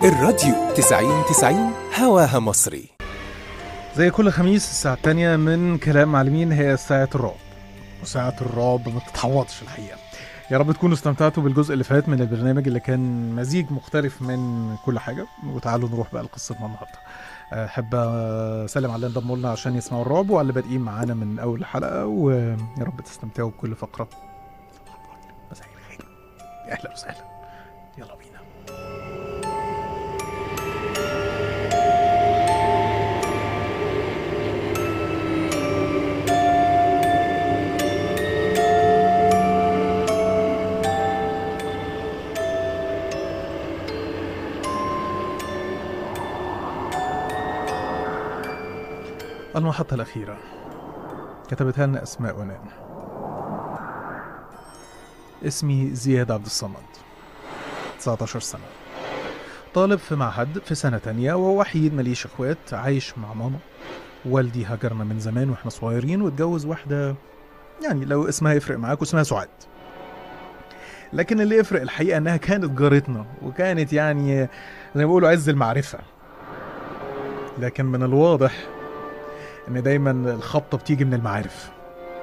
الراديو 90 90 هواها مصري زي كل خميس الساعة التانية من كلام معلمين هي ساعة الرعب وساعة الرعب ما تتعوضش الحقيقة يا رب تكونوا استمتعتوا بالجزء اللي فات من البرنامج اللي كان مزيج مختلف من كل حاجة وتعالوا نروح بقى لقصتنا النهاردة أحب أسلم على اللي انضموا لنا عشان يسمعوا الرعب وعلى اللي بادئين معانا من أول الحلقة ويا رب تستمتعوا بكل فقرة مساء الخير يا أهلا وسهلا يلا بينا المحطة الأخيرة كتبتها لنا أسماء ونان اسمي زياد عبد الصمد 19 سنة طالب في معهد في سنة تانية ووحيد مليش اخوات عايش مع ماما والدي هاجرنا من زمان واحنا صغيرين واتجوز واحدة يعني لو اسمها يفرق معاك اسمها سعاد لكن اللي يفرق الحقيقة انها كانت جارتنا وكانت يعني زي ما بيقولوا عز المعرفة لكن من الواضح ان دايما الخبطه بتيجي من المعارف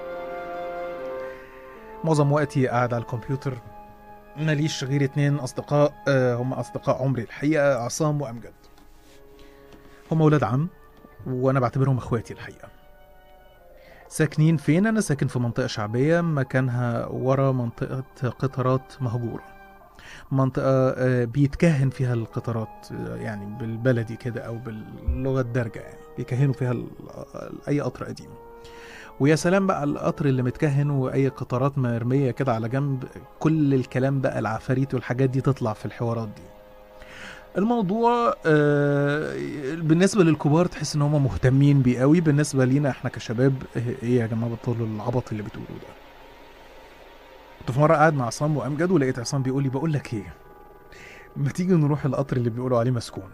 معظم وقتي قاعد على الكمبيوتر ماليش غير اتنين اصدقاء آه، هم اصدقاء عمري الحقيقه عصام وامجد هم ولاد عم وانا بعتبرهم اخواتي الحقيقه ساكنين فين انا ساكن في منطقه شعبيه مكانها ورا منطقه قطارات مهجوره منطقة آه، بيتكهن فيها القطارات آه، يعني بالبلدي كده أو باللغة الدارجة يعني بيكهنوا فيها ال- أي قطر قديم ويا سلام بقى القطر اللي متكهن واي قطارات مرميه كده على جنب كل الكلام بقى العفاريت والحاجات دي تطلع في الحوارات دي الموضوع آه، بالنسبه للكبار تحس ان هم مهتمين بيه قوي بالنسبه لينا احنا كشباب ايه يا جماعه بطلوا العبط اللي بتقولوه ده كنت في مره قاعد مع عصام وامجد ولقيت عصام بيقول لي بقول لك ايه ما تيجي نروح القطر اللي بيقولوا عليه مسكون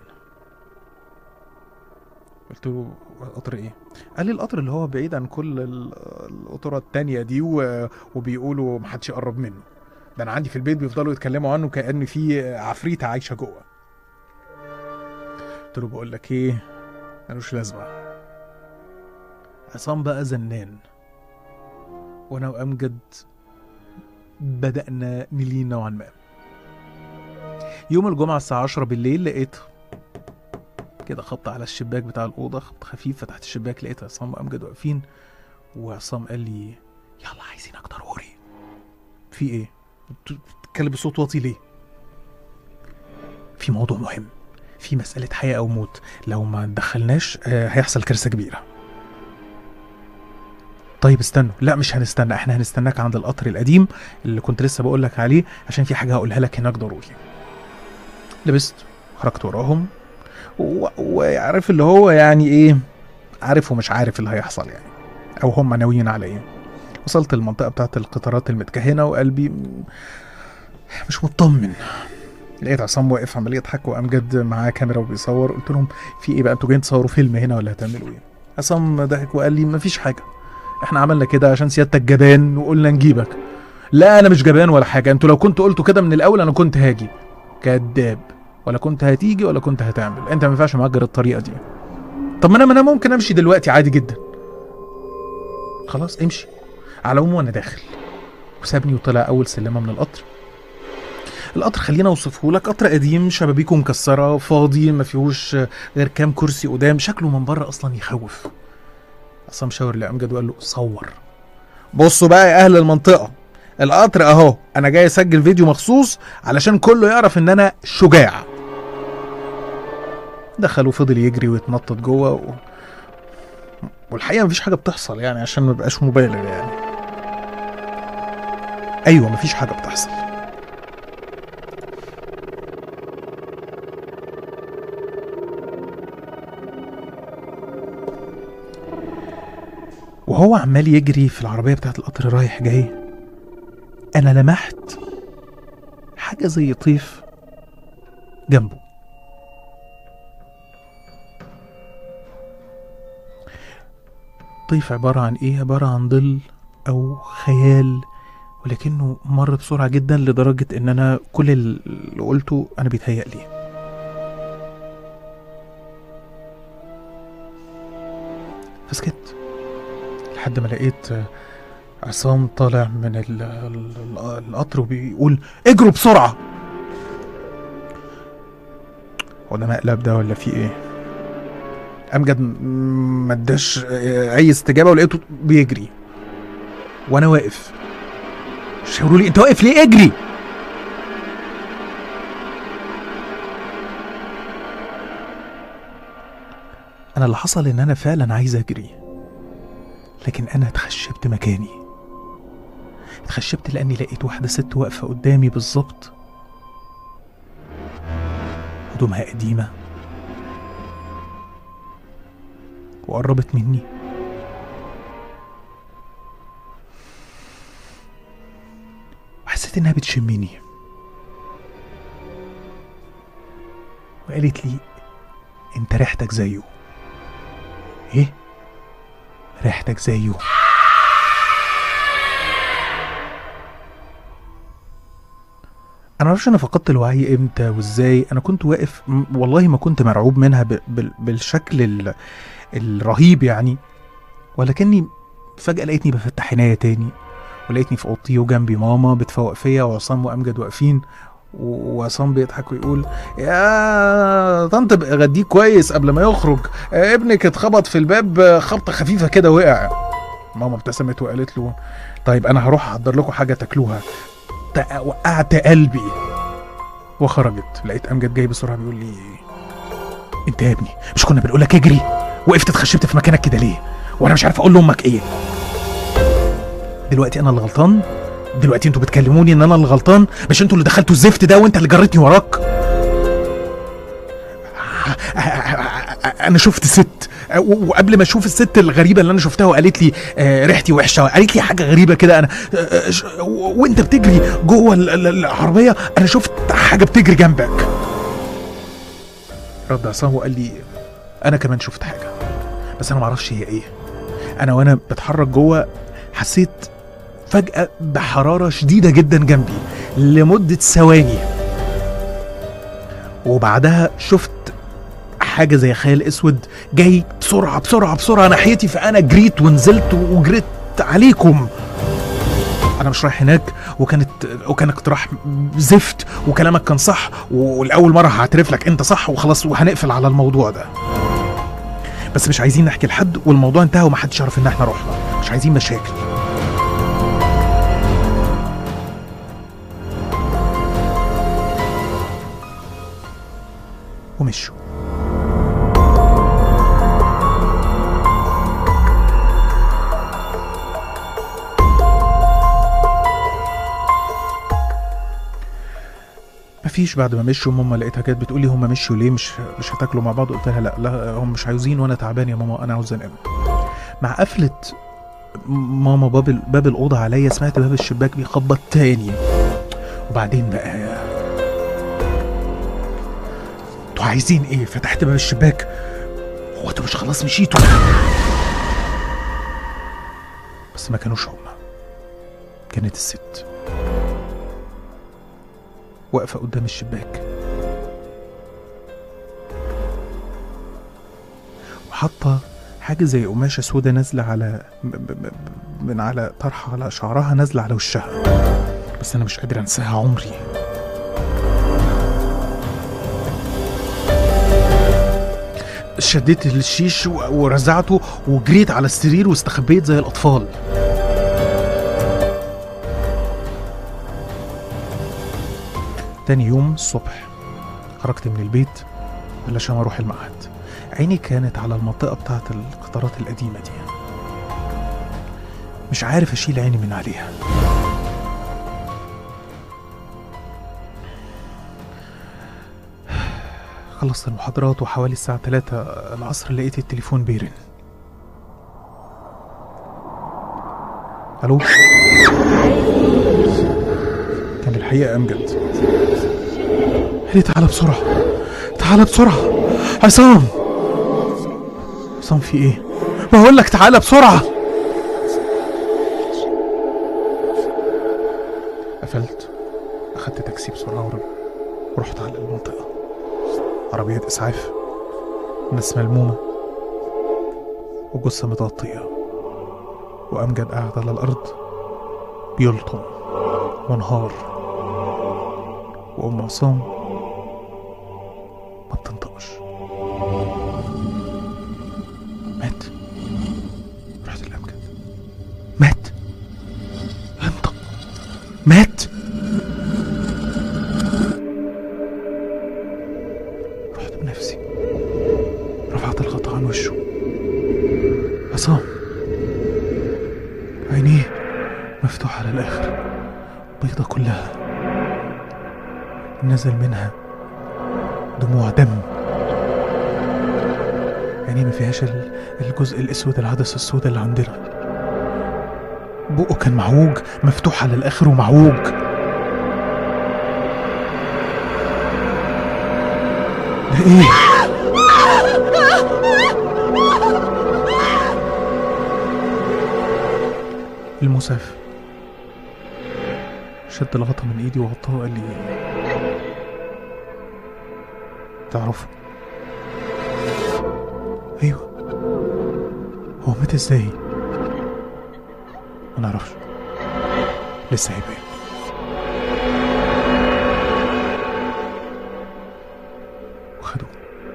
قلت له قطر ايه قال لي القطر اللي هو بعيد عن كل ال- القطرة التانية دي و... وبيقولوا محدش يقرب منه ده انا عندي في البيت بيفضلوا يتكلموا عنه كأن في عفريتة عايشة جوه قلت له بقول لك ايه ملوش لازمة عصام بقى زنان وانا وامجد بدأنا نلين نوعا ما يوم الجمعة الساعة 10 بالليل لقيت كده خبط على الشباك بتاع الأوضة خبط خفيف فتحت الشباك لقيت عصام وأمجد واقفين وعصام قال لي يلا عايزينك ضروري في ايه؟ بت- بتتكلم بصوت واطي ليه؟ في موضوع مهم في مسألة حياة أو موت لو ما دخلناش آه، هيحصل كارثة كبيرة طيب استنوا لا مش هنستنى احنا هنستناك عند القطر القديم اللي كنت لسه بقول لك عليه عشان في حاجة هقولها لك هناك ضروري لبست خرجت وراهم و- وعارف اللي هو يعني ايه عارف ومش عارف اللي هيحصل يعني او هم ناويين على ايه وصلت المنطقة بتاعت القطارات المتكهنة وقلبي م- مش مطمن لقيت عصام واقف عمال يضحك وامجد معاه كاميرا وبيصور قلت لهم في ايه بقى انتوا جايين تصوروا فيلم هنا ولا هتعملوا ايه عصام ضحك وقال لي مفيش حاجة احنا عملنا كده عشان سيادتك جبان وقلنا نجيبك لا انا مش جبان ولا حاجة انتوا لو كنتوا قلتوا كده من الاول انا كنت هاجي كذاب ولا كنت هتيجي ولا كنت هتعمل انت ما ينفعش مأجر الطريقه دي طب ما انا ما انا ممكن امشي دلوقتي عادي جدا خلاص امشي على العموم وانا داخل وسابني وطلع اول سلمه من القطر القطر خلينا اوصفه لك قطر قديم شبابيكه مكسره فاضي ما فيهوش غير كام كرسي قدام شكله من بره اصلا يخوف عصام شاور لامجد وقال له صور بصوا بقى يا اهل المنطقه القطر اهو انا جاي اسجل فيديو مخصوص علشان كله يعرف ان انا شجاع دخل وفضل يجري ويتنطط جوه و... والحقيقه مفيش حاجه بتحصل يعني عشان ما بقاش مبالغ يعني ايوه مفيش حاجه بتحصل وهو عمال يجري في العربيه بتاعت القطر رايح جاي انا لمحت حاجه زي طيف جنبه طيف عبارة عن إيه؟ عبارة عن ظل أو خيال ولكنه مر بسرعة جدا لدرجة إن أنا كل اللي قلته أنا بيتهيأ لي فسكت لحد ما لقيت آه، عصام طالع من ال- ال- ال- القطر وبيقول اجروا بسرعة هو ده مقلب ده ولا في ايه امجد م- ما اداش آه، اي استجابة ولقيته بيجري وانا واقف شاوروا لي انت واقف ليه اجري انا اللي حصل ان انا فعلا عايز اجري لكن انا اتخشبت مكاني اتخشبت لاني لقيت واحده ست واقفه قدامي بالظبط هدومها قديمه وقربت مني وحسيت انها بتشمني وقالت لي انت ريحتك زيه ايه ريحتك زيه انا معرفش انا فقدت الوعي امتى وازاي انا كنت واقف م- والله ما كنت مرعوب منها ب- بال- بالشكل ال- الرهيب يعني ولكني فجأة لقيتني بفتح عينيا تاني ولقيتني في اوضتي وجنبي ماما بتفوق فيا وعصام وامجد واقفين و- وعصام بيضحك ويقول يا طنط بقى غديه كويس قبل ما يخرج آه، ابنك اتخبط في الباب آه، خبطه خفيفه كده وقع ماما ابتسمت وقالت له طيب انا هروح احضر لكم حاجه تاكلوها تق- وقعت قلبي وخرجت لقيت امجد جاي بسرعه بيقول لي انت يا ابني مش كنا بنقول لك اجري وقفت اتخشبت في مكانك كده ليه وانا مش عارف اقول لامك ايه دلوقتي انا اللي غلطان دلوقتي انتوا بتكلموني ان انا اللي غلطان مش انتوا اللي دخلتوا الزفت ده وانت اللي جريتني وراك انا شفت ست و- وقبل ما اشوف الست الغريبه اللي انا شفتها وقالت لي آه، ريحتي وحشه قالت لي حاجه غريبه كده انا آه، ش- و- وانت بتجري جوه ال- ال- العربيه انا شفت حاجه بتجري جنبك رد عصام وقال لي انا كمان شفت حاجه بس انا معرفش هي ايه انا وانا بتحرك جوه حسيت فجاه بحراره شديده جدا جنبي لمده ثواني وبعدها شفت حاجه زي خيال اسود جاي بسرعه بسرعه بسرعه ناحيتي فانا جريت ونزلت وجريت عليكم انا مش رايح هناك وكانت وكان اقتراح زفت وكلامك كان صح والاول مره هعترف لك انت صح وخلاص وهنقفل على الموضوع ده بس مش عايزين نحكي لحد والموضوع انتهى ومحدش يعرف ان احنا رحنا مش عايزين مشاكل ومشوا مفيش بعد ما مشوا ماما لقيتها كانت بتقول لي هم مشوا ليه مش مش هتاكلوا مع بعض قلت لها لا لا هم مش عايزين وانا تعبان يا ماما انا عاوز انام مع قفله ماما باب ال- باب الاوضه عليا سمعت باب الشباك بيخبط تاني وبعدين بقى انتوا عايزين ايه فتحت باب الشباك هو انتوا مش خلاص مشيتوا بس ما كانوش هما كانت الست واقفة قدام الشباك وحاطة حاجة زي قماشة سودة نازلة على ب- ب- ب- من على طرحة على شعرها نازلة على وشها بس أنا مش قادر أنساها عمري شديت الشيش و- ورزعته وجريت على السرير واستخبيت زي الأطفال تاني يوم الصبح خرجت من البيت علشان اروح المعهد عيني كانت على المنطقة بتاعت القطارات القديمة دي مش عارف اشيل عيني من عليها خلصت المحاضرات وحوالي الساعة 3 العصر لقيت التليفون بيرن الو كان الحقيقة امجد قال لي تعالى بسرعة تعالى بسرعة عصام عصام في ايه؟ بقول لك تعالى بسرعة قفلت أخدت تاكسي بسرعة ور- ورحت على المنطقة عربية إسعاف ناس ملمومة وجثة متغطية وأمجد قاعد على الأرض بيلطم منهار وأم عصام ما بتنطقش مات رحت لأمجد مات انطق مات رحت بنفسي رفعت الغطاء عن وشه عصام عينيه مفتوحة على الآخر بيضة كلها نزل منها دموع دم عينيه ما فيهاش ال- الجزء الأسود العدسة السوداء اللي عندنا بقه كان معوج مفتوح على الآخر ومعوج ده ايه؟ المسعف شد الغطا من ايدي وغطاه وقال لي تعرفه ايوه هو مات ازاي ما نعرفش لسه هيبان وخدوه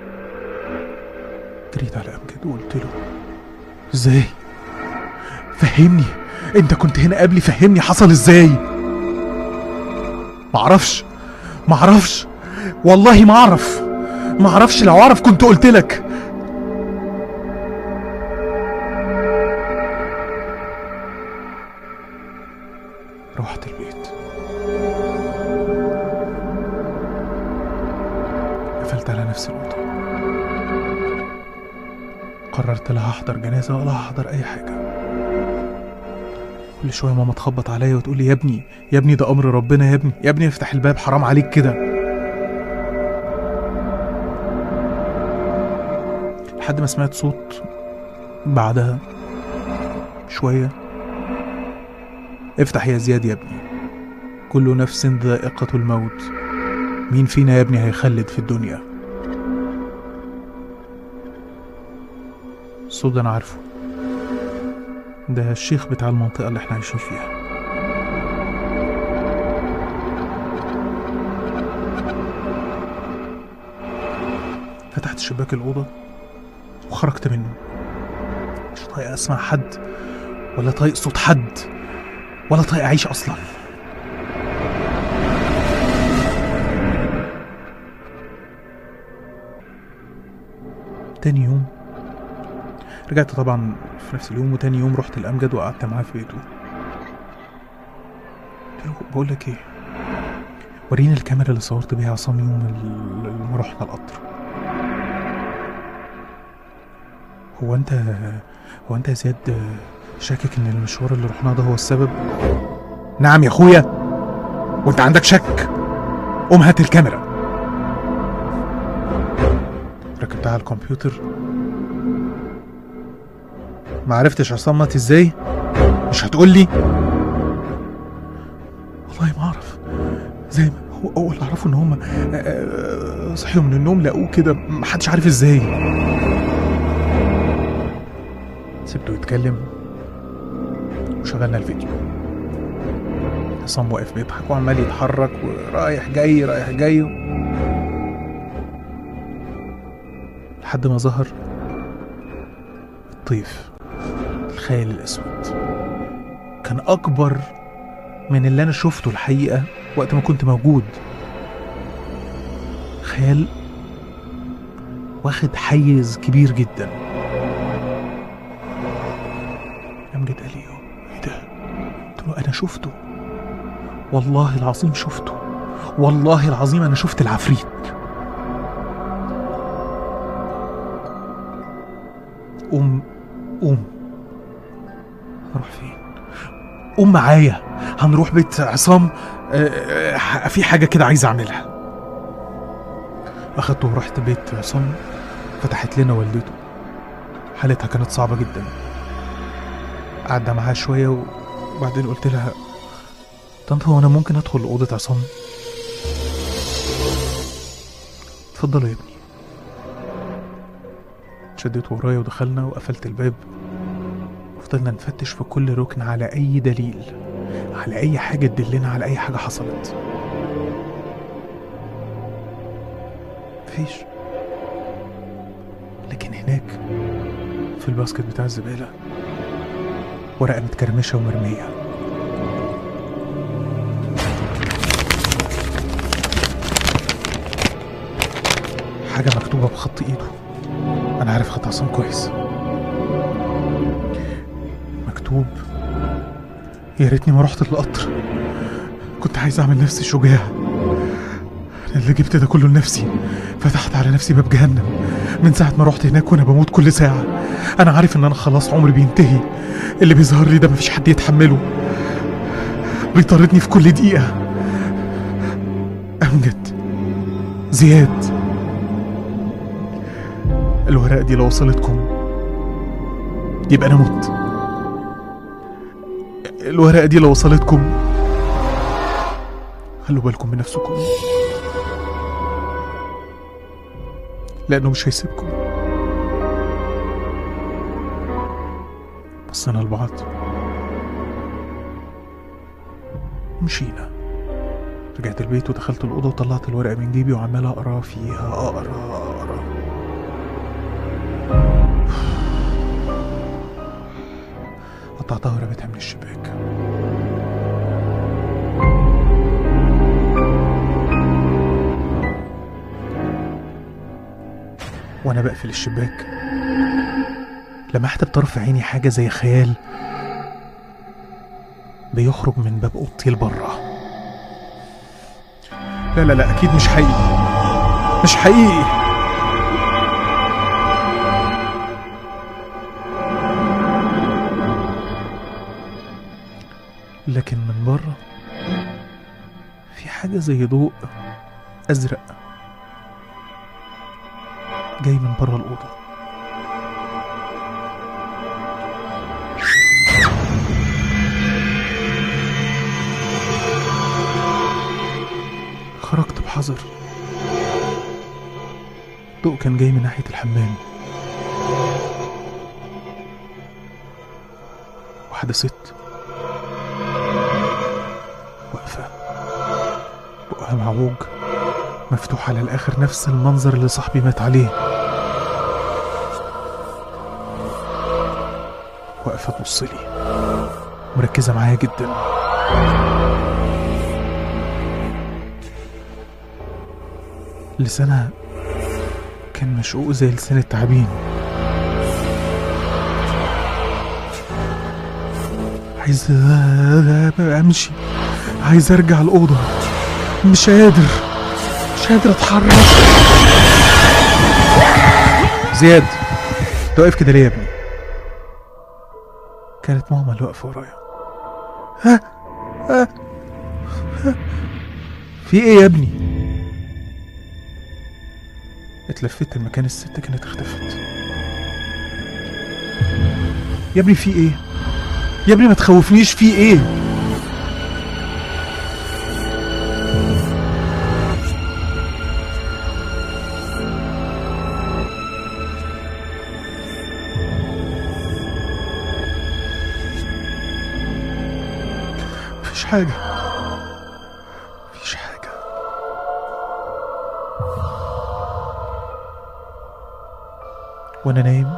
جريت على امجد وقلت له ازاي فهمني انت كنت هنا قبلي فهمني حصل ازاي معرفش معرفش والله ما اعرف معرفش لو اعرف كنت قلت لك روحت البيت قفلت على نفسي الأوضة قررت لا هحضر جنازة ولا هحضر أي حاجة كل شوية ماما تخبط عليا وتقول لي يا ابني يا ابني ده أمر ربنا يا ابني يا ابني افتح الباب حرام عليك كده لحد ما سمعت صوت بعدها شوية افتح يا زياد يا ابني كل نفس ذائقة الموت مين فينا يا ابني هيخلد في الدنيا الصوت ده انا عارفه ده الشيخ بتاع المنطقة اللي احنا عايشين فيها فتحت شباك الأوضة وخرجت منه مش طايق أسمع حد ولا طايق صوت حد ولا طايق أعيش أصلا تاني يوم رجعت طبعا في نفس اليوم وتاني يوم رحت الأمجد وقعدت معاه في بيته قلت له بقول لك ايه وريني الكاميرا اللي صورت بيها عصام يوم ال- لما رحنا القطر هو انت هو انت يا زياد شاكك ان المشوار اللي رحناه ده هو السبب نعم يا اخويا وانت عندك شك قوم هات الكاميرا ركبتها على الكمبيوتر ما عرفتش عصام مات ازاي مش هتقول لي والله ما اعرف زي ما هو اول اللي اعرفه ان هم صحيوا من النوم لقوه كده محدش عارف ازاي سبته يتكلم وشغلنا الفيديو عصام واقف بيضحك وعمال يتحرك ورايح جاي رايح جاي لحد ما ظهر الطيف الخيال الأسود كان أكبر من اللي أنا شفته الحقيقة وقت ما كنت موجود خيال واخد حيز كبير جدا أمجد قال لي إيه ده؟ قلت له أنا شفته والله العظيم شفته والله العظيم أنا شفت العفريت قوم قوم هنروح فين قوم معايا هنروح بيت عصام آه، آه، في حاجة كده عايز أعملها أخدته ورحت بيت عصام فتحت لنا والدته حالتها كانت صعبة جدا قعدنا معاها شوية وبعدين قلت لها طنط هو أنا ممكن أدخل أوضة عصام اتفضلوا يا ابني شديت ورايا ودخلنا وقفلت الباب وفضلنا نفتش في كل ركن على أي دليل على أي حاجة تدلنا على أي حاجة حصلت مفيش لكن هناك في الباسكت بتاع الزبالة ورقة متكرمشة ومرمية حاجة مكتوبة بخط إيده أنا عارف خط عصام كويس مكتوب يا ريتني ما رحت القطر كنت عايز أعمل نفسي شجاع أنا اللي جبت ده كله لنفسي فتحت على نفسي باب جهنم من ساعة ما رحت هناك وأنا بموت كل ساعة أنا عارف إن أنا خلاص عمري بينتهي اللي بيظهر لي ده مفيش حد يتحمله بيطاردني في كل دقيقة أمجد زياد الورقة دي لو وصلتكم يبقى أنا مت الورقة دي لو وصلتكم خلوا بالكم من نفسكم لأنه مش هيسيبكم بصينا لبعض مشينا رجعت البيت ودخلت الأوضة وطلعت الورقة من جيبي وعمال أقرا فيها أقرا أقرا قطعتها ورميتها من الشباك وانا بقفل الشباك لمحت بطرف عيني حاجة زي خيال بيخرج من باب اوضتي لبره لا لا لا اكيد مش حقيقي مش حقيقي لكن من بره في حاجة زي ضوء أزرق جاي من بره الأوضة خرجت بحذر الضوء كان جاي من ناحية الحمام واحدة ست واقفة بقها معوج مفتوح على الآخر نفس المنظر اللي صاحبي مات عليه واقفة تبصلي مركزة معايا جدا لسانها كان مشقوق زي لسان التعابين عايز امشي عايز ارجع الاوضه مش قادر مش قادر اتحرك زياد انت واقف كده ليه يا ابني كانت ماما اللي واقفه ورايا ها ها ها. في ايه يا ابني اتلفت المكان الست كانت اختفت يا ابني في ايه يا ابني ما تخوفنيش في ايه مفيش حاجة مفيش حاجة وانا نايم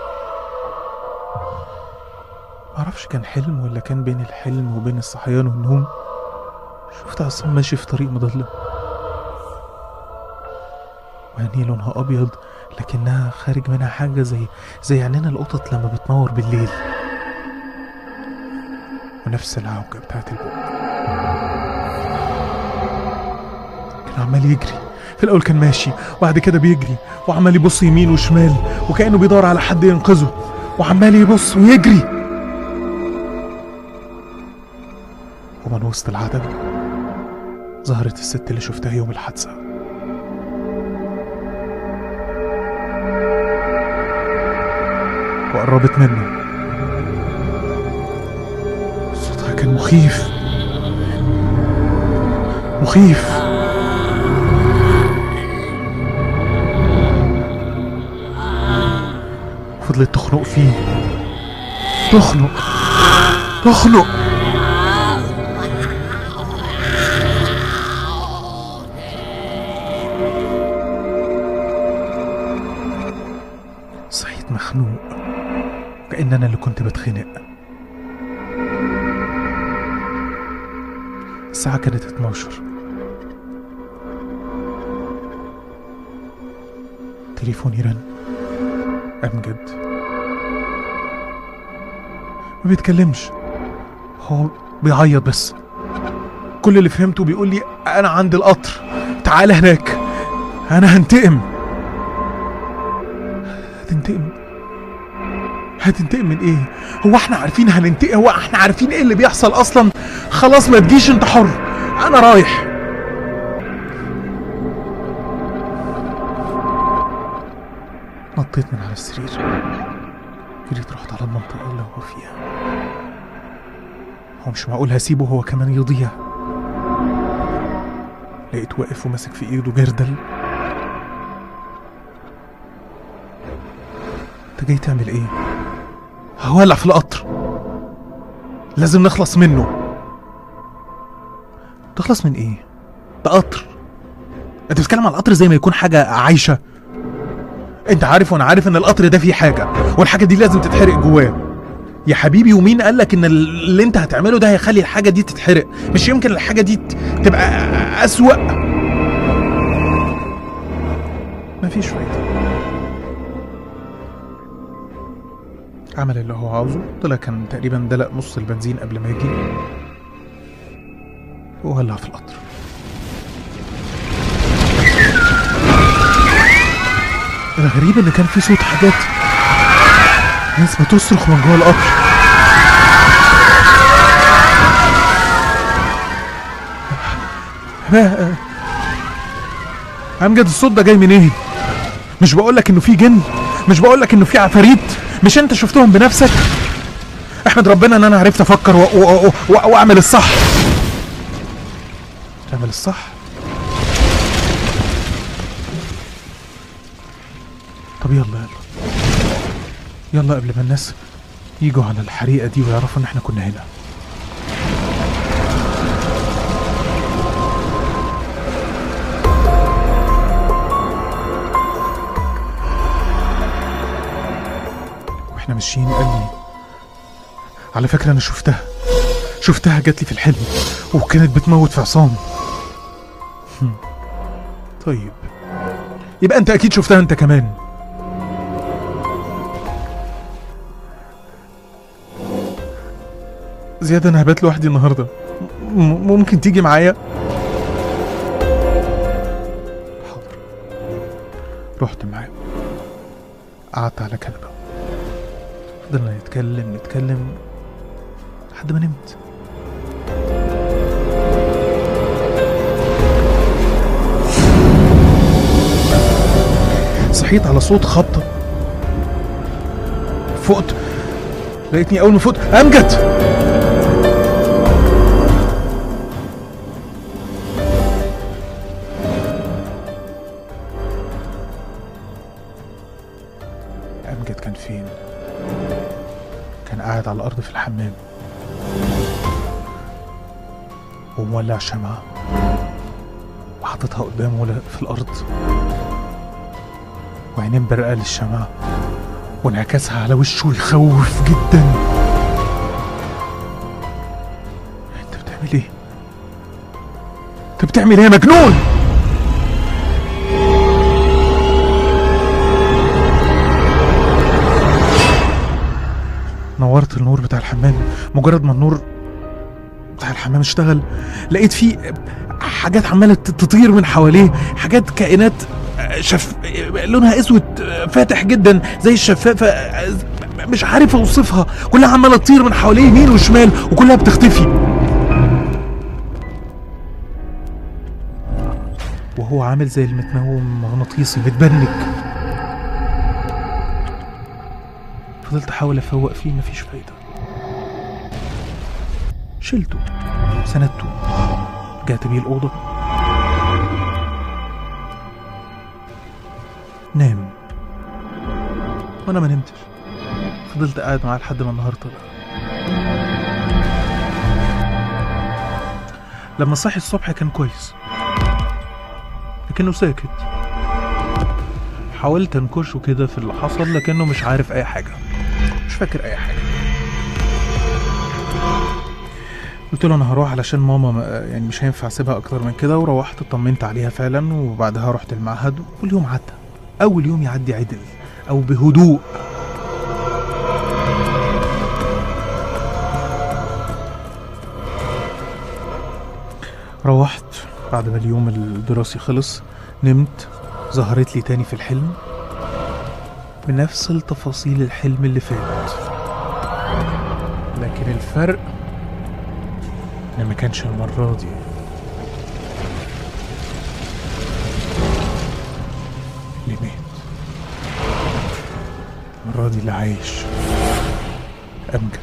معرفش كان حلم ولا كان بين الحلم وبين الصحيان والنوم شفت عصام ماشي في طريق مظلم وعينيه لونها ابيض لكنها خارج منها حاجة زي زي عينينا القطط لما بتنور بالليل ونفس العوجة بتاعت البق كان عمال يجري في الأول كان ماشي وبعد كده بيجري وعمال يبص يمين وشمال وكأنه بيدور على حد ينقذه وعمال يبص ويجري ومن وسط العدد ظهرت الست اللي شفتها يوم الحادثة وقربت منه صوتها كان مخيف مخيف فضلت تخنق فيه تخنق تخنق صحيت مخنوق كأن أنا اللي كنت بتخنق الساعة كانت 12 تليفوني رن أمجد ما بيتكلمش هو بيعيط بس كل اللي فهمته بيقول لي أنا عند القطر تعال هناك أنا هنتقم هتنتقم هتنتقم من ايه هو احنا عارفين هننتقم هو احنا عارفين ايه اللي بيحصل اصلا خلاص ما تجيش انت حر انا رايح نطيت من على السرير جريت رحت على المنطقة اللي هو فيها هو مش معقول هسيبه هو كمان يضيع لقيت واقف وماسك في ايده جردل انت جاي تعمل ايه هولع في القطر لازم نخلص منه تخلص من ايه ده قطر انت بتتكلم على القطر زي ما يكون حاجه عايشه انت عارف وانا عارف ان القطر ده فيه حاجه والحاجه دي لازم تتحرق جواه يا حبيبي ومين قال لك ان اللي انت هتعمله ده هيخلي الحاجه دي تتحرق مش يمكن الحاجه دي ت- تبقى اسوأ مفيش فايده عمل اللي هو عاوزه طلع كان تقريبا دلق نص البنزين قبل ما يجي وولع في القطر الغريب ان كان في صوت حاجات ناس بتصرخ من جوه القطر ما- امجد الصوت ده جاي منين مش بقولك انه في جن مش بقولك انه في عفاريت مش انت شفتهم بنفسك احمد ربنا ان انا عرفت افكر و- و- و- و- واعمل الصح تعمل الصح طب يلا يلا يلا قبل ما الناس يجوا على الحريقة دي ويعرفوا ان احنا كنا هنا واحنا ماشيين قال لي على فكرة انا شفتها شفتها جات لي في الحلم وكانت بتموت في عصام هم. طيب يبقى انت اكيد شفتها انت كمان زياد انا هبات لوحدي النهارده م- ممكن تيجي معايا حاضر رحت معاه قعدت على كنبه فضلنا نتكلم نتكلم لحد ما نمت صحيت على صوت خبطة فقت لقيتني أول ما فقت أمجد أمجد كان فين؟ كان قاعد على الأرض في الحمام ومولع شمعة وحاططها قدامه ل- في الأرض وعينين برقة للشمعة وانعكاسها على وشه يخوف جدا انت بتعمل ايه؟ انت بتعمل ايه يا مجنون؟ نورت النور بتاع الحمام مجرد ما النور بتاع الحمام اشتغل لقيت فيه حاجات عماله تطير من حواليه حاجات كائنات شف لونها اسود فاتح جدا زي الشفافه مش عارف اوصفها كلها عماله تطير من حواليه يمين وشمال وكلها بتختفي وهو عامل زي المتنوم مغناطيسي متبنك فضلت احاول افوق فيه مفيش فايده شلته سندته رجعت بيه الاوضه نام وانا ما نمتش فضلت قاعد معاه لحد ما النهار طلع لما صحي الصبح كان كويس لكنه ساكت حاولت انكشه كده في اللي حصل لكنه مش عارف اي حاجه مش فاكر اي حاجه قلت له انا هروح علشان ماما ما- يعني مش هينفع اسيبها اكتر من كده وروحت طمنت عليها فعلا وبعدها رحت المعهد واليوم عدى اول يوم يعدي عدل او بهدوء روحت بعد ما اليوم الدراسي خلص نمت ظهرت لي تاني في الحلم بنفس التفاصيل الحلم اللي فات لكن الفرق ان ما كانش المرة دي اللي مات المرة دي اللي عايش أمجد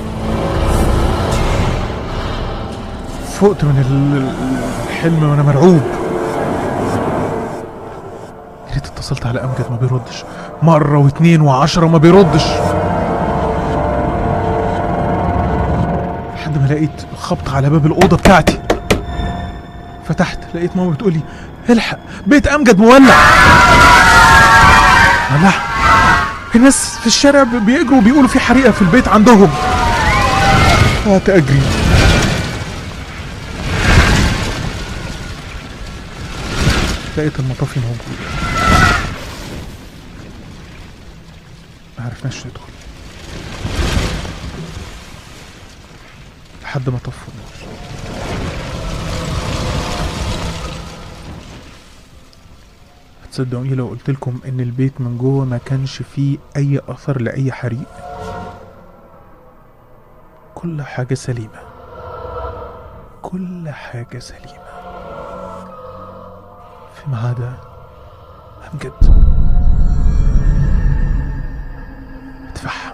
فقت من ال- الحلم وانا مرعوب يا ريت اتصلت على امجد ما بيردش مره واتنين وعشرة ما بيردش لحد ما لقيت خبط على باب الاوضه بتاعتي فتحت لقيت ماما بتقولي الحق بيت امجد مولع ولع الناس في الشارع بيجروا بيقولوا في حريقه في البيت عندهم قعدت اجري لقيت المطافي موجود ما عرفناش ندخل لحد ما طفوا النور هتصدقوني لو قلت لكم ان البيت من جوه ما كانش فيه اي اثر لاي حريق كل حاجه سليمه كل حاجه سليمه فيما عدا أمجد اتفحم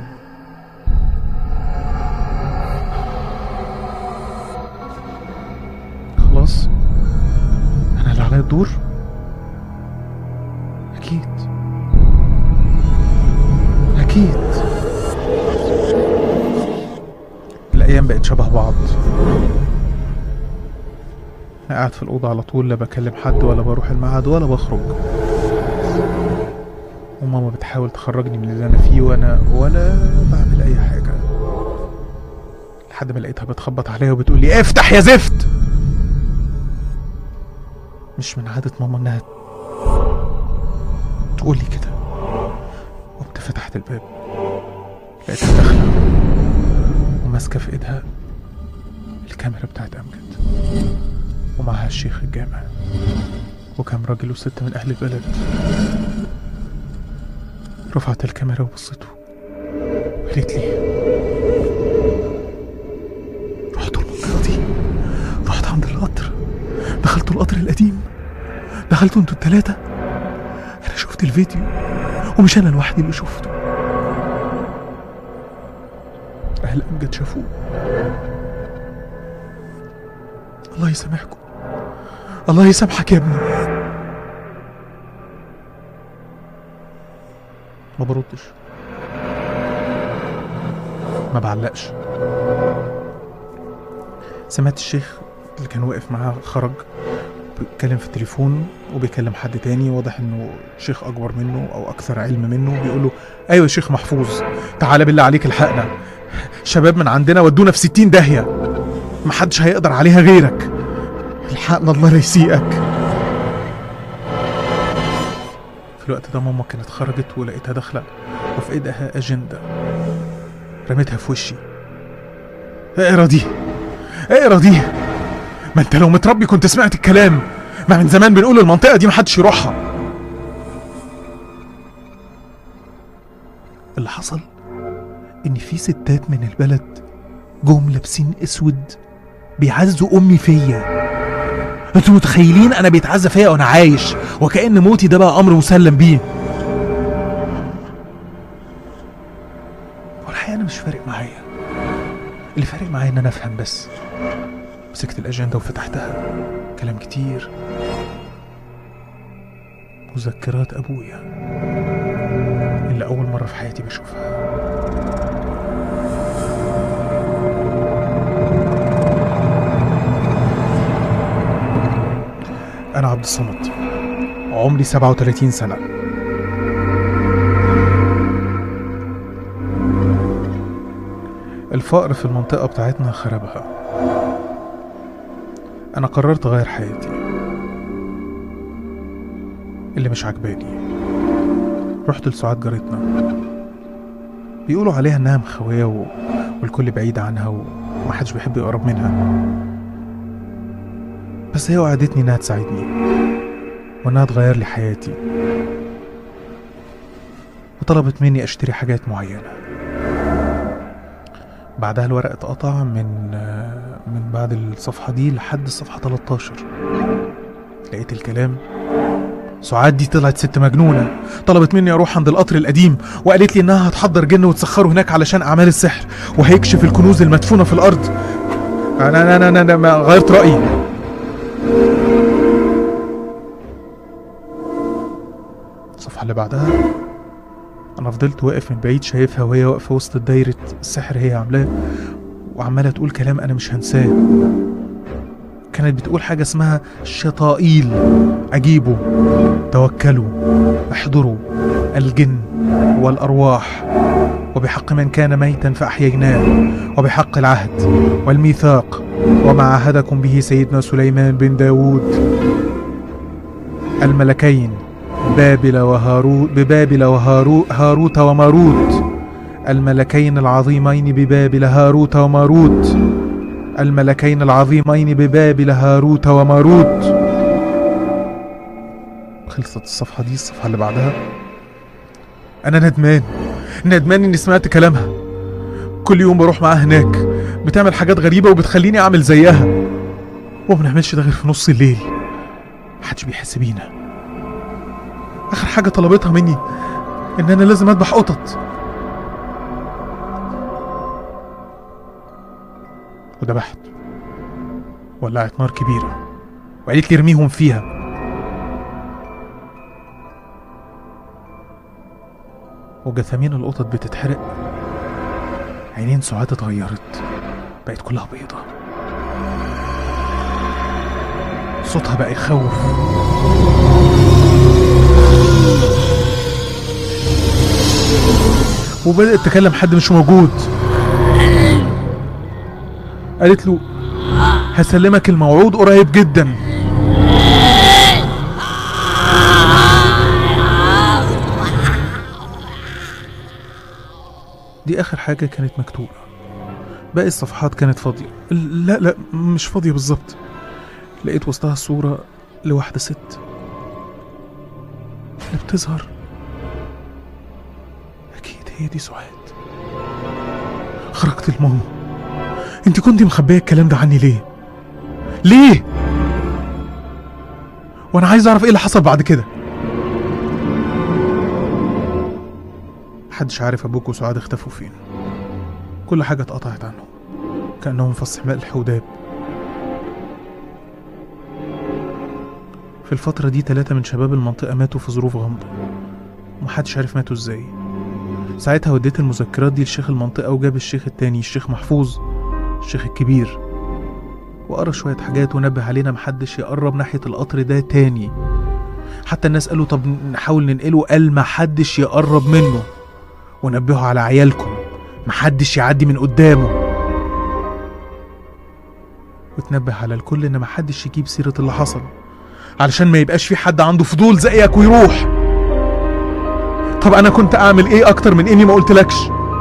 خلاص أنا اللي عليا الدور أكيد أكيد الأيام بقت شبه بعض أنا قاعد في الأوضة على طول لا بكلم حد ولا بروح المعهد ولا بخرج وماما بتحاول تخرجني من اللي أنا فيه وأنا ولا بعمل أي حاجة لحد ما لقيتها بتخبط عليا وبتقول لي افتح يا زفت مش من عادة ماما إنها تقول لي كده قمت فتحت الباب لقيتها داخلة وماسكة في إيدها الكاميرا بتاعت أمجد ومعها الشيخ الجامع وكم راجل وست من أهل البلد رفعت الكاميرا وبصيته قالت لي رحتوا المنطقة دي رحت عند القطر دخلتوا القطر القديم دخلتوا انتوا التلاتة أنا شفت الفيديو ومش أنا لوحدي اللي شفته أهل أمجد شافوه الله يسامحكم الله يسامحك يا ابني ما بردش ما بعلقش سمعت الشيخ اللي كان واقف معاه خرج بيتكلم في التليفون وبيكلم حد تاني واضح انه شيخ اكبر منه او اكثر علم منه بيقول له ايوه يا شيخ محفوظ تعالى بالله عليك الحقنا شباب من عندنا ودونا في ستين داهيه محدش هيقدر عليها غيرك الحقنا الله لا يسيئك في الوقت ده ماما كانت خرجت ولقيتها داخله وفي ايدها اجنده رميتها في وشي اقرا دي اقرا دي ما انت لو متربي كنت سمعت الكلام ما من زمان بنقول المنطقه دي محدش يروحها اللي حصل ان في ستات من البلد جم لابسين اسود بيعزوا امي فيا انتوا متخيلين انا بيتعزى فيا وانا عايش وكأن موتي ده بقى امر مسلم بيه والحقيقه انا مش فارق معايا اللي فارق معايا ان انا افهم بس مسكت الاجنده وفتحتها كلام كتير مذكرات ابويا اللي اول مره في حياتي بشوفها صمت عمري 37 سنة الفقر في المنطقة بتاعتنا خربها أنا قررت أغير حياتي اللي مش عجباني رحت لسعاد جارتنا بيقولوا عليها إنها مخوية و... والكل بعيد عنها ومحدش بيحب يقرب منها بس هي وعدتني إنها تساعدني وإنها تغير لي حياتي وطلبت مني أشتري حاجات معينة بعدها الورق اتقطع من من بعد الصفحة دي لحد الصفحة 13 لقيت الكلام سعاد دي طلعت ست مجنونة طلبت مني أروح عند القطر القديم وقالت لي إنها هتحضر جن وتسخره هناك علشان أعمال السحر وهيكشف الكنوز المدفونة في الأرض أنا أنا أنا, أنا, أنا ما غيرت رأيي الصفحة اللي بعدها أنا فضلت واقف من بعيد شايفها وهي واقفة وسط دايرة السحر هي عاملاه وعمالة تقول كلام أنا مش هنساه كانت بتقول حاجة اسمها شطائيل أجيبوا توكلوا احضروا الجن والأرواح وبحق من كان ميتا فأحييناه وبحق العهد والميثاق وما عهدكم به سيدنا سليمان بن داود الملكين بابل وهاروت ببابل وهاروت هاروت وماروت الملكين العظيمين ببابل هاروت وماروت الملكين العظيمين ببابل هاروت وماروت خلصت الصفحة دي الصفحة اللي بعدها أنا ندمان ندمان إني سمعت كلامها كل يوم بروح معاها هناك بتعمل حاجات غريبة وبتخليني أعمل زيها وما بنعملش ده غير في نص الليل محدش بيحس بينا آخر حاجة طلبتها مني إن أنا لازم أذبح قطط وذبحت ولعت نار كبيرة وقالت لي ارميهم فيها وجثامين القطط بتتحرق عينين سعاد اتغيرت بقت كلها بيضة صوتها بقى يخوف وبدأت تكلم حد مش موجود قالت له هسلمك الموعود قريب جدا دي اخر حاجة كانت مكتوبة باقي الصفحات كانت فاضية لا لا مش فاضية بالظبط لقيت وسطها صورة لواحدة ست اللي بتظهر أكيد هي دي سعاد خرجت الماما انت كنت مخبيه الكلام ده عني ليه ليه وانا عايز اعرف ايه اللي حصل بعد كده محدش عارف ابوك وسعاد اختفوا فين كل حاجة اتقطعت عنهم كأنهم فصح ملح وداب في الفترة دي تلاتة من شباب المنطقة ماتوا في ظروف غامضة ومحدش عارف ماتوا ازاي ساعتها وديت المذكرات دي لشيخ المنطقة وجاب الشيخ التاني الشيخ محفوظ الشيخ الكبير وقرا شوية حاجات ونبه علينا محدش يقرب ناحية القطر ده تاني حتى الناس قالوا طب نحاول ننقله قال محدش يقرب منه ونبهوا على عيالكم محدش يعدي من قدامه وتنبه على الكل ان محدش يجيب سيرة اللي حصل علشان ما يبقاش في حد عنده فضول زيك ويروح طب انا كنت اعمل ايه اكتر من اني ما قلتلكش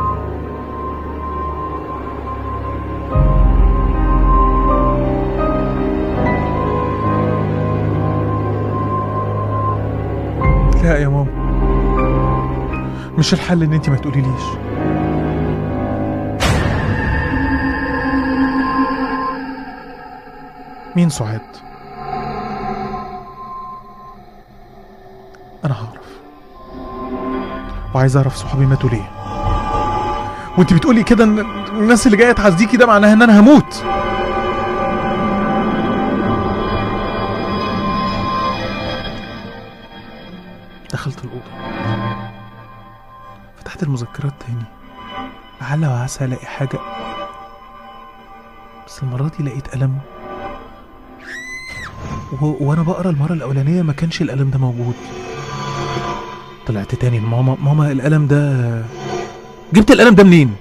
لا يا ماما مش الحل ان انت ما تقوليليش مين سعاد انا هعرف وعايز اعرف صحابي ماتوا ليه وانت بتقولي كده ان الناس اللي جايه تعزيكي ده معناها ان انا هموت دخلت الأوضة فتحت المذكرات تاني لعل وعسى ألاقي حاجة بس المرة دي لقيت قلم و... وانا بقرا المره الاولانيه ما كانش القلم ده موجود طلعت تاني لماما ماما القلم ده جبت القلم ده منين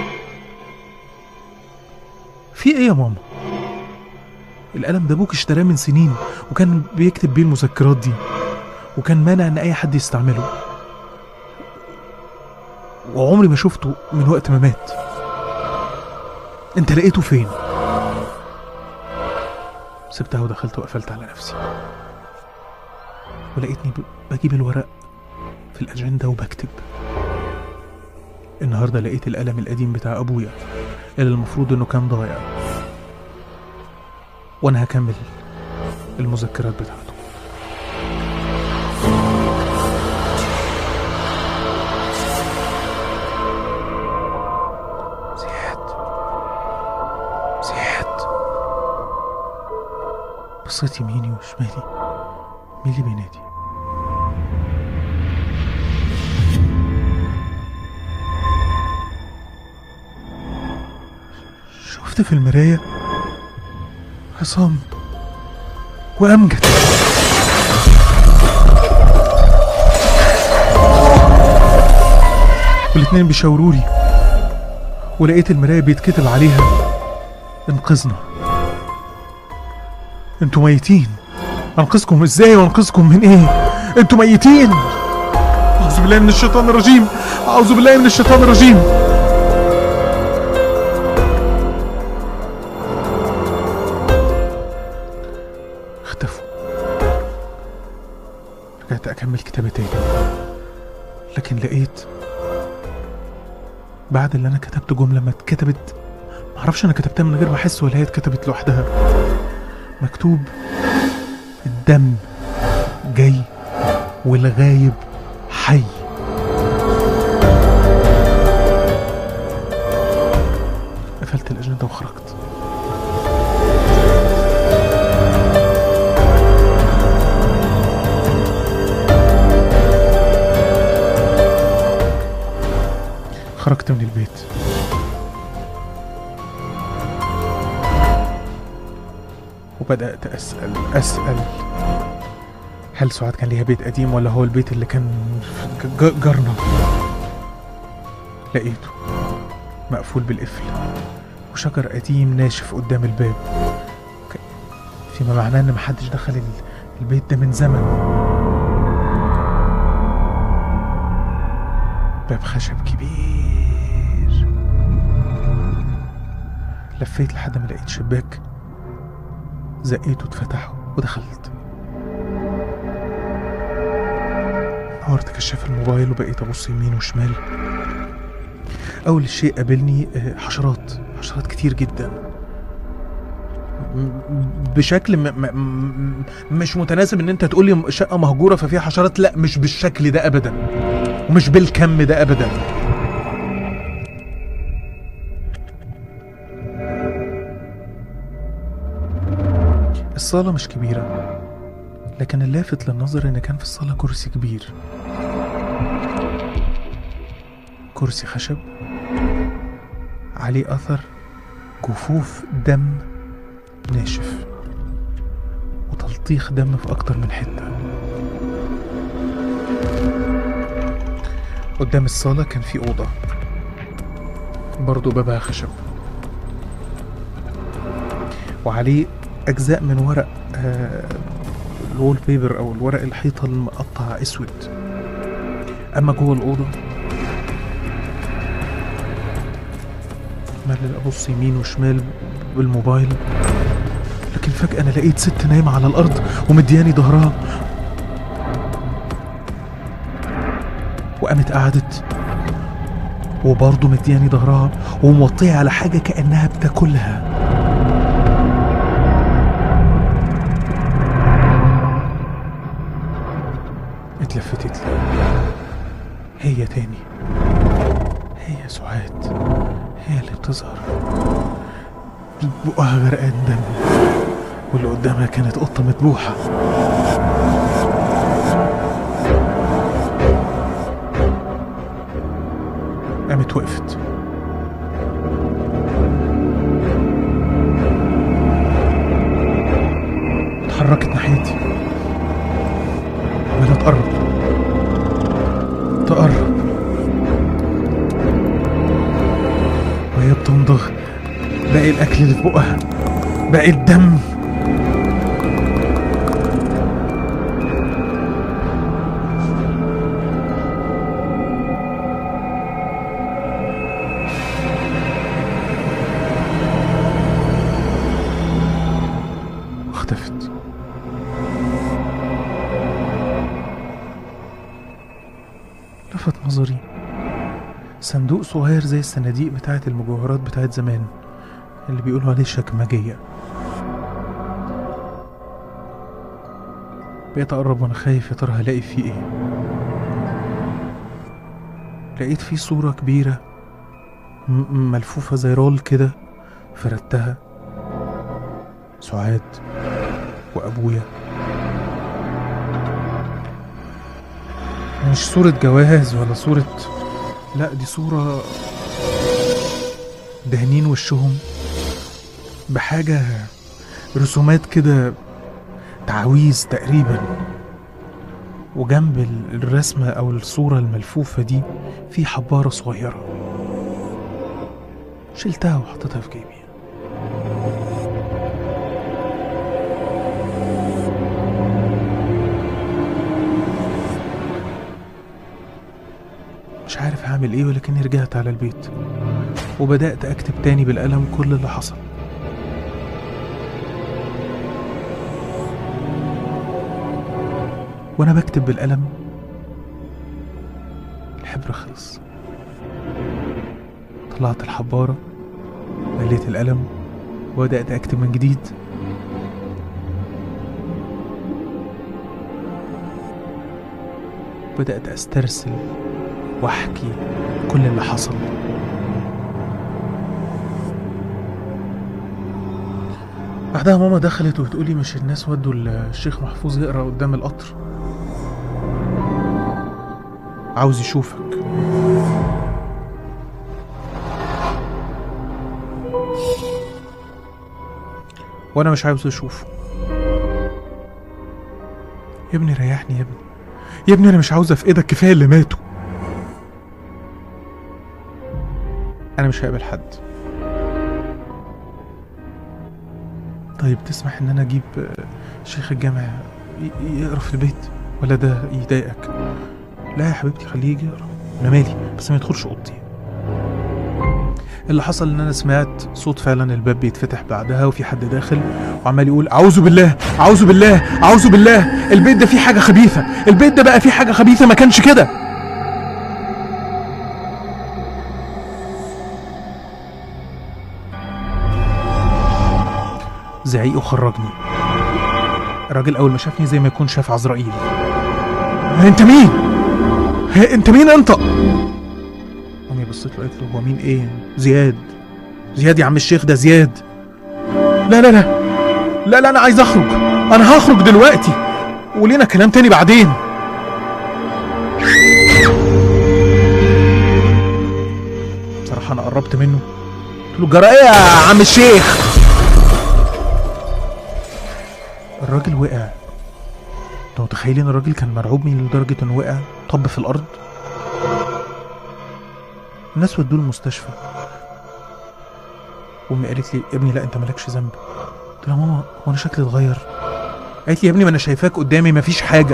في ايه يا ماما القلم ده ابوك اشتراه من سنين وكان بيكتب بيه المذكرات دي وكان مانع ان اي حد يستعمله وعمري ما شفته من وقت ما مات انت لقيته فين سبتها ودخلت وقفلت على نفسي ولقيتني ب- بجيب الورق في الأجندة وبكتب النهاردة لقيت القلم القديم بتاع أبويا اللي المفروض إنه كان ضايع وأنا هكمل المذكرات بتاعته زياد زياد بصيت يميني وشمالي مين اللي بينادي شفت في المراية عصام وأمجد والاتنين بيشاوروا لي ولقيت المراية بيتكتب عليها انقذنا انتوا ميتين انقذكم ازاي وانقذكم من ايه انتوا ميتين اعوذ بالله من الشيطان الرجيم اعوذ بالله من الشيطان الرجيم اختفوا رجعت اكمل كتابة تاني لكن لقيت بعد اللي انا كتبت جملة ما اتكتبت معرفش انا كتبتها من غير ما احس ولا هي اتكتبت لوحدها مكتوب الدم جاي والغايب حي قفلت الأجندة وخرجت خرجت من البيت وبدأت أسأل أسأل هل سعاد كان ليها بيت قديم ولا هو البيت اللي كان في ج- جارنا لقيته مقفول بالقفل وشجر قديم ناشف قدام الباب ك- فيما معناه ان محدش دخل ال- البيت ده من زمن باب خشب كبير لفيت لحد ما لقيت شباك زقيته اتفتح ودخلت نورت كشاف الموبايل وبقيت ابص يمين وشمال اول شيء قابلني آه، حشرات حشرات كتير جدا م- بشكل م م م مش متناسب ان انت تقولي شقه مهجوره ففيها حشرات لا مش بالشكل ده ابدا ومش بالكم ده ابدا الصاله مش كبيره لكن اللافت للنظر ان كان في الصاله كرسي كبير كرسي خشب عليه اثر جفوف دم ناشف وتلطيخ دم في اكتر من حته قدام الصاله كان في اوضه برضه بابها خشب وعليه اجزاء من ورق آه الوول بيبر او الورق الحيطه المقطع اسود اما جوه الاوضه عمال ابص يمين وشمال بالموبايل لكن فجاه انا لقيت ست نايمه على الارض ومدياني ظهرها وقامت قعدت وبرضه مدياني ظهرها وموطيه على حاجه كانها بتاكلها اتلفتت لي هي تاني هي سعاد هي اللي بتظهر بقها غرقان دم واللي قدامها كانت قطة مذبوحة قامت وقفت اتحركت ناحية تقرب وهي بتمضغ باقي الاكل اللي في بقها باقي الدم واختفت لفت نظري صندوق صغير زي الصناديق بتاعت المجوهرات بتاعت زمان اللي بيقولوا عليه شكمجية بقيت أقرب وأنا خايف يا ترى هلاقي فيه إيه لقيت فيه صورة كبيرة م- م- ملفوفة زي رول كده فردتها سعاد وأبويا مش صورة جواز ولا صورة لا دي صورة دهنين وشهم بحاجة رسومات كده تعويذ تقريبا وجنب ال- الرسمة أو الصورة الملفوفة دي في حبارة صغيرة شلتها وحطيتها في جيبي مش عارف هعمل ايه ولكني رجعت على البيت وبدأت أكتب تاني بالقلم كل اللي حصل وأنا بكتب بالقلم الحبر خلص طلعت الحبارة مليت القلم وبدأت أكتب من جديد بدأت أسترسل وأحكي كل اللي حصل بعدها ماما دخلت وتقولي مش الناس ودوا الشيخ محفوظ يقرا قدام القطر عاوز يشوفك وانا مش عاوز اشوفه يا ابني ريحني يا ابني يا ابني انا مش عاوز افقدك كفايه اللي ماتوا انا مش هقبل حد طيب تسمح ان انا اجيب آه، شيخ الجامع ي- يقرا في البيت ولا ده يضايقك لا يا حبيبتي خليه يجي يقرا انا مالي بس ما يدخلش اوضتي اللي حصل ان انا سمعت صوت فعلا الباب بيتفتح بعدها وفي حد داخل وعمال يقول اعوذ بالله اعوذ بالله اعوذ بالله البيت ده فيه حاجه خبيثه البيت ده بقى فيه حاجه خبيثه ما كانش كده زعيقه خرجني الراجل اول ما شافني زي ما يكون شاف عزرائيل انت مين ها انت مين انت امي بصيت له قالت له هو مين ايه زياد زياد يا عم الشيخ ده زياد لا لا لا لا لا انا عايز اخرج انا هخرج دلوقتي ولينا كلام تاني بعدين بصراحة أنا قربت منه قلت له جرى إيه يا عم الشيخ الراجل وقع انتوا متخيلين الراجل كان مرعوب من لدرجة انه وقع طب في الأرض الناس ودوه المستشفى أمي قالت لي يا ابني لا أنت مالكش ذنب قلت لها ماما هو أنا شكلي اتغير قالت لي يا ابني ما أنا شايفاك قدامي مفيش حاجة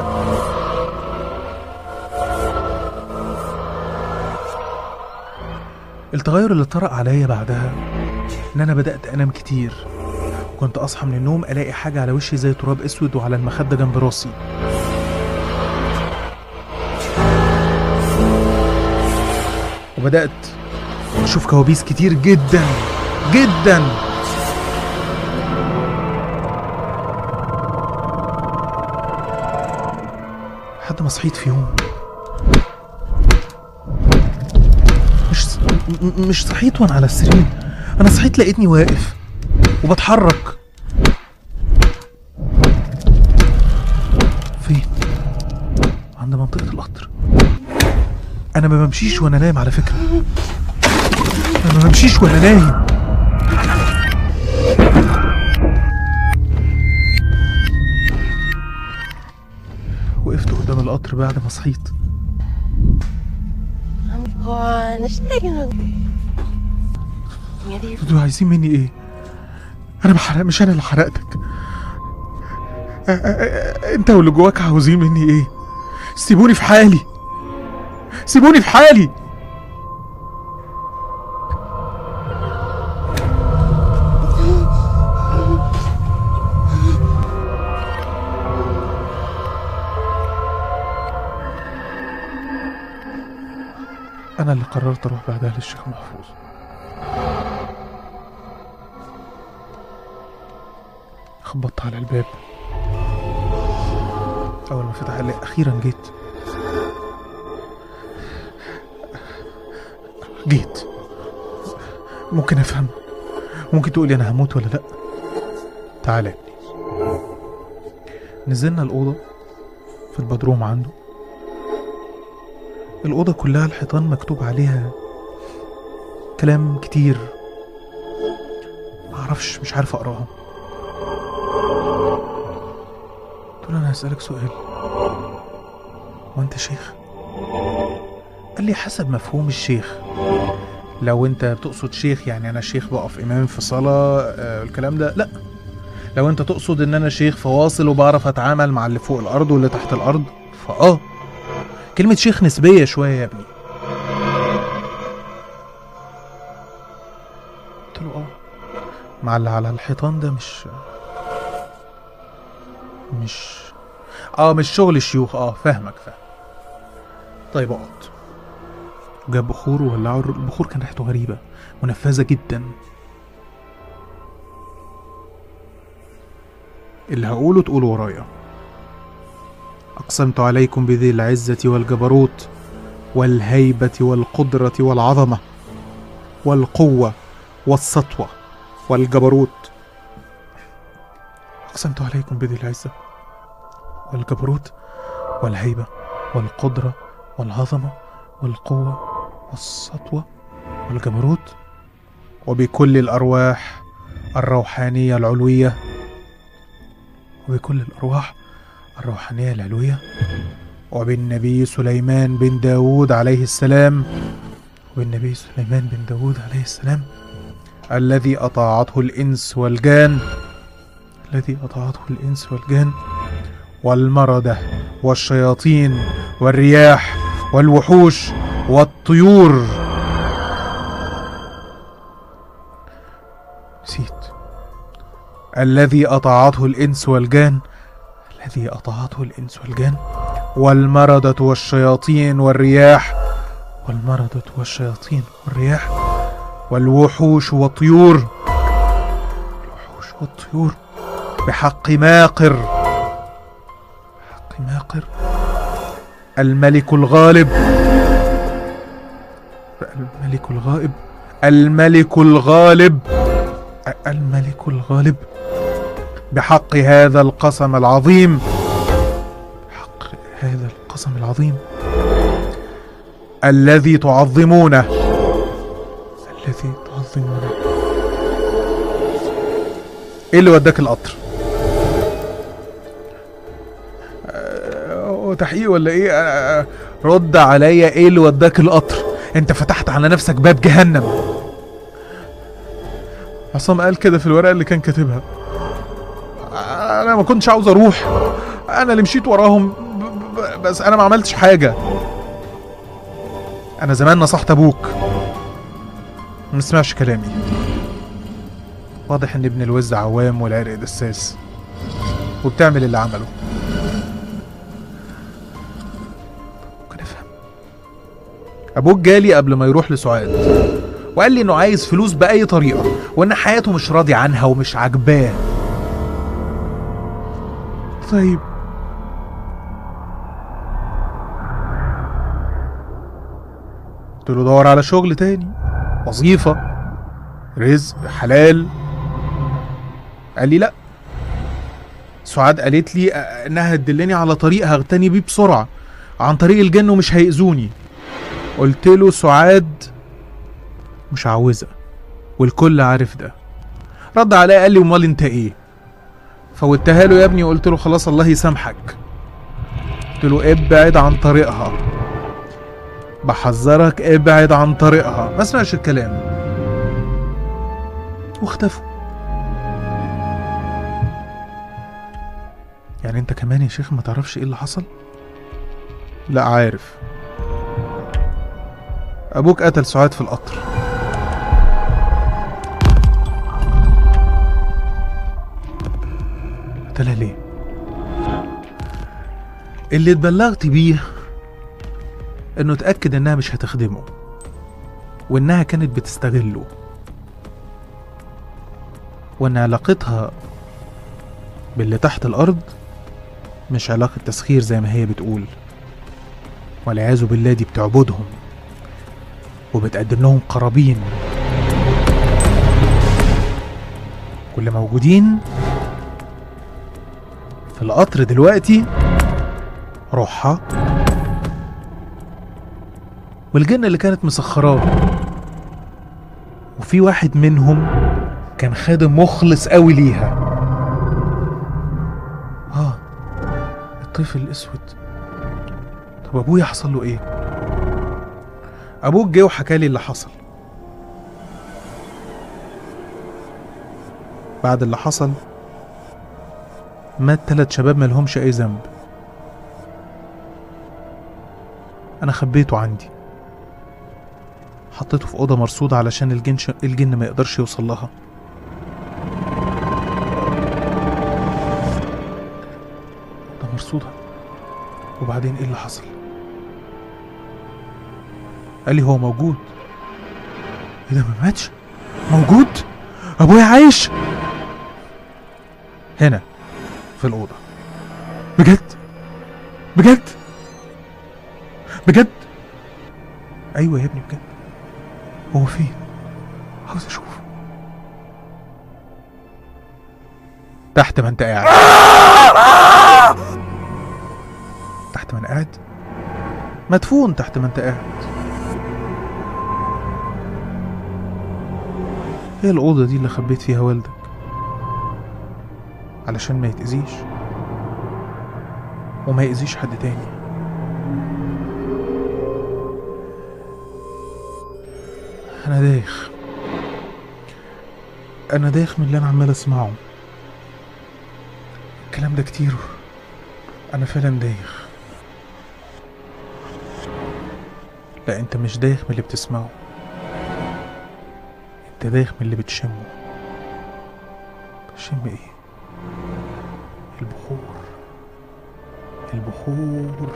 التغير اللي طرأ عليا بعدها إن أنا بدأت أنام كتير كنت أصحى من النوم ألاقي حاجة على وشي زي تراب أسود وعلى المخدة جنب راسي وبدأت أشوف كوابيس كتير جدا جدا لحد ما صحيت في يوم مش م- م- مش صحيت وانا على السرير انا صحيت لقيتني واقف وبتحرك فين عند منطقة القطر انا ما بمشيش وانا نايم على فكرة انا ما بمشيش وانا نايم وقفت قدام القطر بعد ما صحيت وهنشتري يا دي انتوا عايزين مني ايه انا بحرق مش انا اللي حرقتك أ- أ- أ- انت واللي جواك عاوزين مني ايه سيبوني في حالي سيبوني في حالي انا اللي قررت اروح بعدها للشيخ محفوظ خبطت على الباب أول ما فتح قال لي أخيرا جيت جيت ممكن أفهم ممكن تقولي أنا هموت ولا لأ تعالى يا ابني نزلنا الأوضة في البدروم عنده الأوضة كلها الحيطان مكتوب عليها كلام كتير معرفش مش عارف أقراها قلت له انا هسألك سؤال هو انت شيخ قال لي حسب مفهوم الشيخ لو انت بتقصد شيخ يعني انا شيخ بقف امام في صلاة آه الكلام ده لا لو انت تقصد ان انا شيخ فواصل وبعرف اتعامل مع اللي فوق الارض واللي تحت الارض فاه كلمة شيخ نسبية شوية يا ابني قلت له اه مع اللي على الحيطان ده مش مش اه مش شغل الشيوخ اه فاهمك فاهم طيب اقعد جاب بخور وولعوا الر- البخور كان ريحته غريبة منفذة جدا اللي هقوله تقوله ورايا أقسمت عليكم بذي العزة والجبروت والهيبة والقدرة والعظمة والقوة والسطوة والجبروت أقسمت عليكم بذي العزة والجبروت والهيبة والقدرة والعظمة والقوة والسطوة والجبروت وبكل الأرواح الروحانية العلوية وبكل الأرواح الروحانية العلوية وبالنبي سليمان بن داود عليه السلام وبالنبي سليمان بن داود عليه السلام الذي أطاعته الإنس والجان الذي أطاعته الإنس والجان والمردة والشياطين والرياح والوحوش والطيور نسيت الذي أطاعته الإنس والجان الذي أطاعته الإنس والجان والمردة والشياطين والرياح والمردة والشياطين والرياح والوحوش والطيور الوحوش والطيور بحق ماقر بحق ماقر الملك الغالب الملك الغائب الملك الغالب الملك الغالب بحق هذا القسم العظيم بحق هذا القسم العظيم الذي تعظمونه الذي تعظمونه ايه اللي وداك القطر آه، هو تحقيق ولا ايه آه، آه، رد عليا ايه اللي وداك القطر انت فتحت على نفسك باب جهنم عصام قال كده في الورقه اللي كان كاتبها انا ما كنتش عاوز اروح انا اللي مشيت وراهم ب- ب- بس انا ما عملتش حاجه انا زمان نصحت ابوك ما سمعش كلامي واضح ان ابن الوز عوام والعرق دساس وبتعمل اللي عمله ممكن افهم ابوك جالي قبل ما يروح لسعاد وقال لي انه عايز فلوس باي طريقه وان حياته مش راضي عنها ومش عاجباه طيب قلت له دور على شغل تاني وظيفة رزق حلال قال لي لا سعاد قالت لي آه، انها تدلني على طريق هغتني بيه بسرعة عن طريق الجن ومش هيأذوني قلت له سعاد مش عاوزة والكل عارف ده رد عليا قال لي امال انت ايه فوتها له يا ابني وقلت له خلاص الله يسامحك قلت له ابعد عن طريقها بحذرك ابعد عن طريقها ما سمعش الكلام واختفوا يعني انت كمان يا شيخ ما تعرفش ايه اللي حصل لا عارف ابوك قتل سعاد في القطر قتلها ليه اللي اتبلغت بيه انه اتاكد انها مش هتخدمه وانها كانت بتستغله وان علاقتها باللي تحت الارض مش علاقة تسخير زي ما هي بتقول والعياذ بالله دي بتعبدهم وبتقدم لهم قرابين كل موجودين في القطر دلوقتي روحها والجن اللي كانت مسخراه وفي واحد منهم كان خادم مخلص قوي ليها اه الطفل الاسود طب ابويا حصل له ايه ابوك جه وحكى لي اللي حصل بعد اللي حصل مات تلات شباب ملهمش اي ذنب انا خبيته عندي حطيته في اوضه مرصوده علشان الجن ش... الجن ما يقدرش يوصل لها اوضه مرصوده وبعدين ايه اللي حصل قال لي هو موجود ايه ده ما ماتش موجود ابويا عايش هنا في الاوضه بجد بجد بجد ايوه يا ابني بجد هو فين عاوز اشوفه تحت ما انت قاعد تحت ما انا قاعد مدفون تحت ما انت قاعد هي الأوضة دي اللي خبيت فيها والدك علشان ما يتأذيش وما يأذيش حد تاني أنا دايخ أنا دايخ من اللي أنا عمال أسمعه الكلام ده كتير أنا فعلا دايخ لا أنت مش دايخ من اللي بتسمعه أنت دايخ من اللي بتشمه بتشم إيه؟ البخور البخور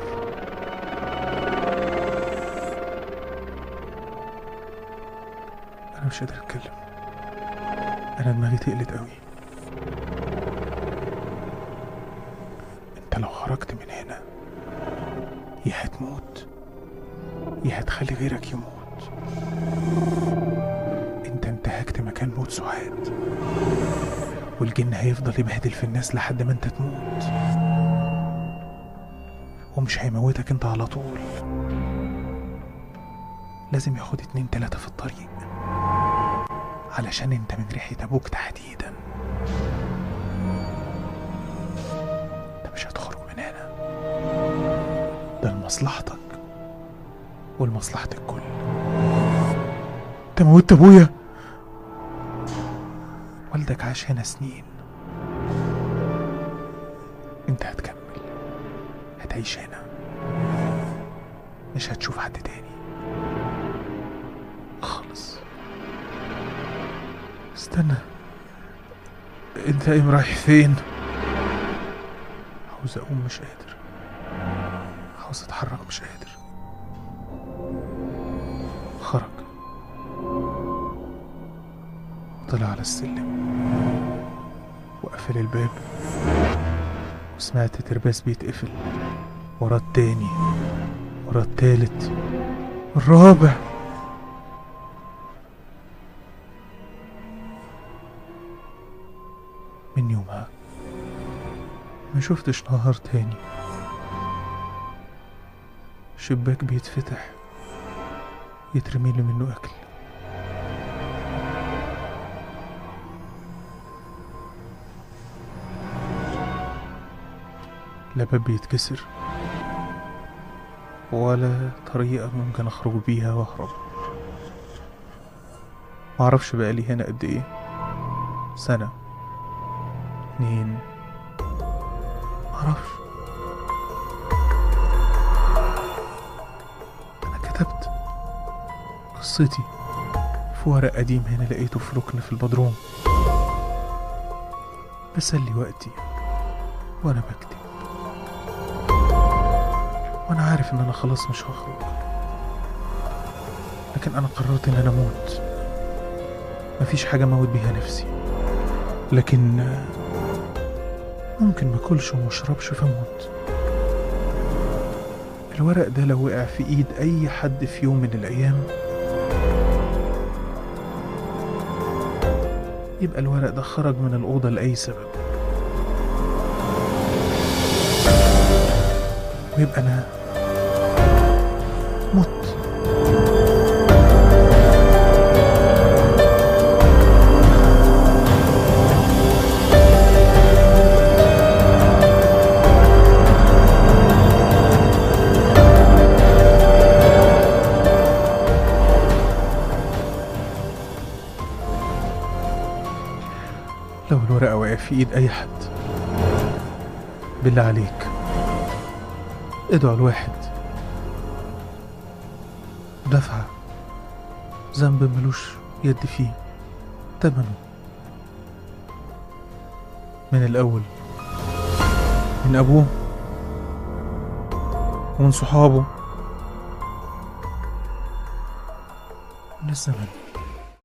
أنا مش قادر أتكلم أنا دماغي تقلت قوي أنت لو خرجت من هنا يا هتموت يا هتخلي غيرك يموت أنت انتهكت مكان موت سعاد والجن هيفضل يبهدل في الناس لحد ما أنت تموت ومش هيموتك أنت على طول لازم ياخد اتنين تلاتة في الطريق علشان انت من ريحة ابوك تحديدا انت مش هتخرج من هنا ده لمصلحتك ولمصلحة الكل انت موتت ابويا والدك عاش هنا سنين انت هتكمل هتعيش هنا مش هتشوف حد تاني خالص استنى انت قايم رايح فين عاوز اقوم مش قادر عاوز اتحرك مش قادر خرج طلع على السلم وقفل الباب وسمعت ترباس بيتقفل ورا التاني ورا التالت الرابع من يومها ما شفتش نهار تاني شباك بيتفتح يترمي لي منه أكل لا باب بيتكسر ولا طريقة ممكن أخرج بيها وأهرب معرفش بقالي هنا قد إيه سنة اتنين معرفش أنا كتبت قصتي في ورق قديم هنا لقيته في ركن في البدروم بسلي وقتي وأنا بكتب وأنا عارف إن أنا خلاص مش هخرج لكن أنا قررت إن أنا أموت مفيش حاجة أموت بيها نفسي لكن آه، ممكن ماكلش ومشربش فأموت الورق ده لو وقع في إيد أي حد في يوم من الأيام يبقى الورق ده خرج من الأوضة لأي سبب ويبقى أنا مت لو الورقة وقع في إيد أي حد بالله عليك ادعوا الواحد دفعة ذنب ملوش يد فيه تمنه من الأول من أبوه ومن صحابه من الزمن